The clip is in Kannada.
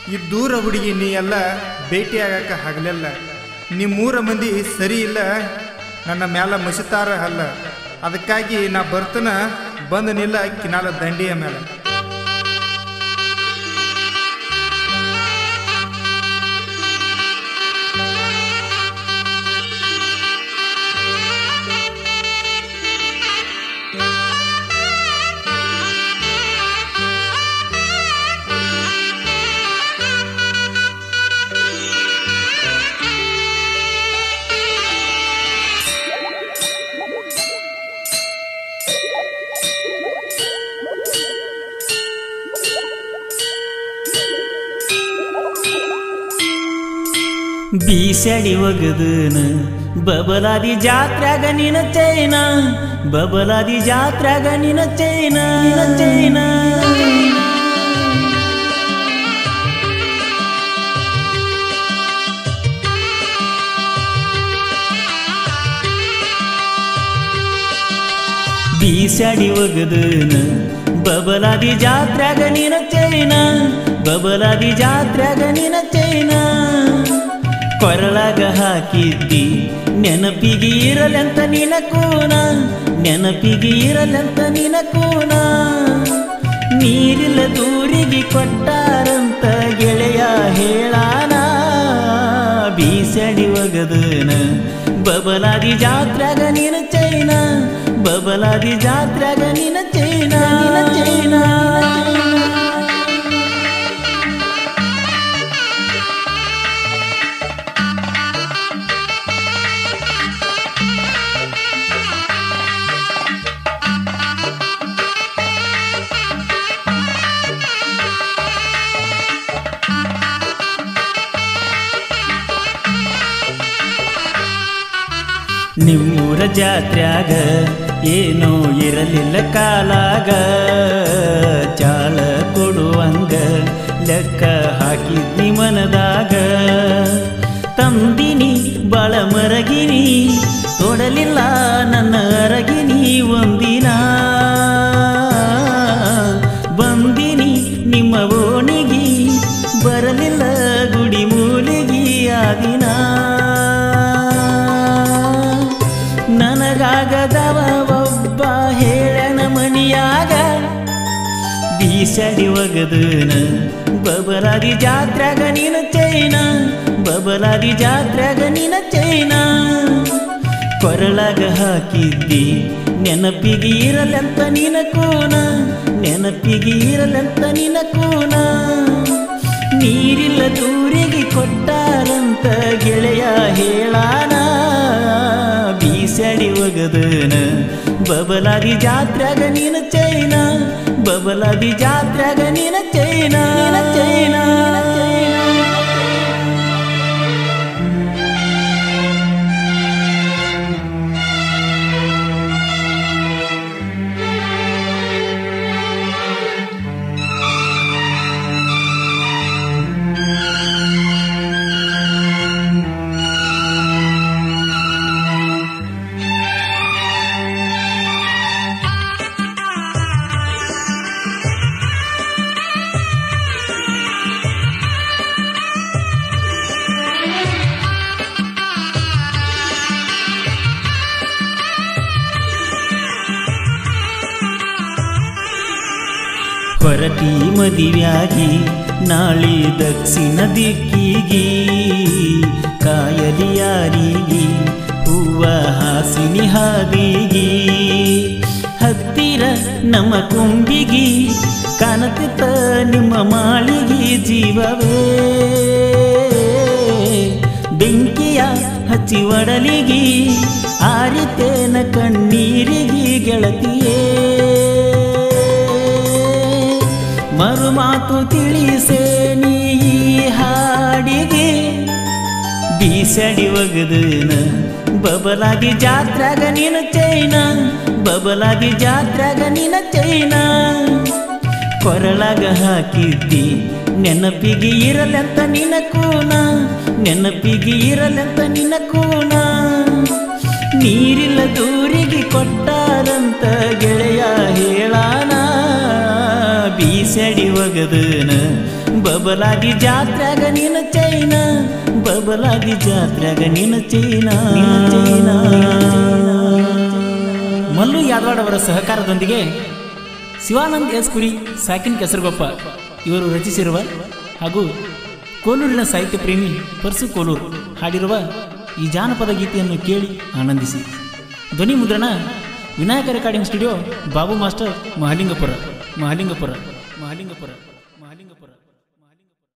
ಈ ದೂರ ಹುಡುಗಿ ನೀ ಎಲ್ಲ ಭೇಟಿಯಾಗಕ್ಕೆ ಹಗಲಿಲ್ಲ ನಿಮ್ಮೂರ ಮಂದಿ ಸರಿ ಇಲ್ಲ ನನ್ನ ಮ್ಯಾಲ ಮಸಿತಾರ ಅಲ್ಲ ಅದಕ್ಕಾಗಿ ನಾ ಬರ್ತನ ಬಂದು ನಿಲ್ಲ ಕಿನಾಲ ದಂಡಿಯ ಮೇಲೆ ಬೀಸಡಿ ಒಗದನ ಬಬಲಾದಿ ಜಾತ್ರ್ಯಾಗ ನಿನ ಚೈನ ಬಬಲಾದಿ ಜಾತ್ರ್ಯಾಗ ನಿನ ಚೈನ ನಿನ ಚೈನ ಬೀಸಡಿ ಒಗದನ ಬಬಲಾದಿ ಜಾತ್ರ್ಯಾಗ ನಿನ ಚೈನ ಬಬಲಾದಿ ಜಾತ್ರ್ಯಾಗ ನಿನ ಚೈನ ಕೊರಳಾಗ ಹಾಕಿದ್ದಿ ನೆನಪಿಗೆ ಇರಲೆಂತ ನಿನ ಕೂನ ನೆನಪಿಗೆ ಇರಲೆಂತ ನಿನ ಕೂನ ನೀರಿಲ್ಲ ದೂರಿಗೆ ಕೊಟ್ಟಾರಂತ ಗೆಳೆಯ ಹೇಳಾನ ಬೀಸಡಿ ಒಗದನ ಬಬಲಾದಿ ಜಾತ್ರ್ಯಾಗ ನಿನ ಚೈನ ಬಬಲಾದಿ ಜಾತ್ರ್ಯಾಗ ನಿನ ಚೈನ ನಿನ ಚೈನ ನಿಮ್ಮೂರ ಜಾತ್ರ್ಯಾಗ ಏನೋ ಇರಲಿಲ್ಲ ಕಾಲಾಗ ಚಾಳ ಕೊಡುವಂಗ ಲೆಕ್ಕ ಹಾಕಿದ್ನಿ ಮನದಾಗ ತಂದಿನಿ ಬಾಳ ಮರಗಿನಿ ತೊಡಲಿಲ್ಲ ನನ್ನ ಅರಗಿನಿ ಒಂದಿನ ಬಂದಿನಿ ನಿಮ್ಮ ಓಣಿಗಿ ಬರಲಿಲ್ಲ ಗುಡಿ ಮೂಲಿಗಿ ಆ ದಿನ ನನಗಾಗದವ ಒಬ್ಬ ಹೇಳನ ಮಣಿಯಾಗ ಬೀಸಡಿ ಒಗದನ ಬಬಲಾದಿ ಜಾತ್ರ್ಯಾಗ ನಿನ ಚೈನ ಬಬಲಾದಿ ಜಾತ್ರ್ಯಾಗ ನಿನ ಚೈನ ಕೊರಳಾಗ ಹಾಕಿದ್ದಿ ನೆನಪಿಗೆ ಇರಲೆಂತ ನಿನ ಕೂನ ನೆನಪಿಗೆ ಇರಲೆಂತ ನಿನ ಕೂನ ನೀರಿಲ್ಲ ದೂರಿಗೆ ಕೊಟ್ಟಾರಂತ ಗೆಳೆಯ ಹೇಳಾನ ಬೀಸಡಿ ಒಗದನ ಬಬಲಾದಿ ಜಾತ್ರ್ಯಾಗ ನಿನ ಚೈನ ಬಬಲಾದಿ ಜಾತ್ರ್ಯಾಗ ನಿನ ಚೈನ ನಿನ ಚೈನ ಹೊರಟಿ ಮದಿವ್ಯಾಗಿ ನಾಳೆ ದಕ್ಷಿಣ ದಿಕ್ಕಿಗಿ ಕಾಯಲಿ ಯಾರಿಗಿ ಹೂವ ಹಾಸಿನಿ ಹಾದಿಗಿ ಹತ್ತಿರ ನಮ್ಮ ಕುಂಬಿಗಿ ಕಾಣತಿತ್ತ ನಿಮ್ಮ ಮಾಳಿಗಿ ಜೀವವೇ ಬೆಂಕಿಯ ಹಚ್ಚಿ ಒಡಲಿಗಿ ಆರಿತೇನ ಕಣ್ಣೀರಿಗಿ ಗೆಳತಿಯೇ ಮರುಮಾತು ತಿಳಿಸೇ ನೀ ಈ ಹಾಡಿಗೆ ಬೀಸಡಿ ಒಗದನ ಬಬಲಾದಿ ಜಾತ್ರ್ಯಾಗ ನಿನ ಚೈನ ಬಬಲಾದಿ ಜಾತ್ರ್ಯಾಗ ನಿನ ಚೈನ ಕೊರಳಾಗ ಹಾಕಿದ್ದಿ ನೆನಪಿಗೆ ಇರಲೆಂತ ನಿನ ಕೂನ ನೆನಪಿಗೆ ಇರಲೆಂತ ನಿನ ಕೂನ ನೀರಿಲ್ಲ ದೂರಿಗೆ ಕೊಟ್ಟಾರಂತ ಗೆಳೆಯ ಹೇಳಾನ ಬೀಸಡಿ ಒಗದನ ಬಬಲಾದಿ ಜಾತ್ರ್ಯಾಗ ನಿನ್ನ ಚೈನ ಬಬಲಾದಿ ಜಾತ್ರ್ಯಾಗ ನಿನ್ನ ಚೈನ ಚೈನ ಮಲ್ಲು ಯಾದವಾಡ್ ಅವರ ಸಹಕಾರದೊಂದಿಗೆ ಶಿವಾನಂದ್ ಎಸ್ ಕುರಿ ಸಾಕಿನ್ ಕೆಸರುಗೊಪ್ಪ ಇವರು ರಚಿಸಿರುವ ಹಾಗೂ ಕೋಲೂರಿನ ಸಾಹಿತ್ಯ ಪ್ರೇಮಿ ಪರ್ಸು ಕೋಲೂರು ಹಾಡಿರುವ ಈ ಜಾನಪದ ಗೀತೆಯನ್ನು ಕೇಳಿ ಆನಂದಿಸಿ ಧ್ವನಿ ಮುದ್ರಣ Vinayaka recording studio Babu master Mahalingapura Mahalingapura Mahalingapura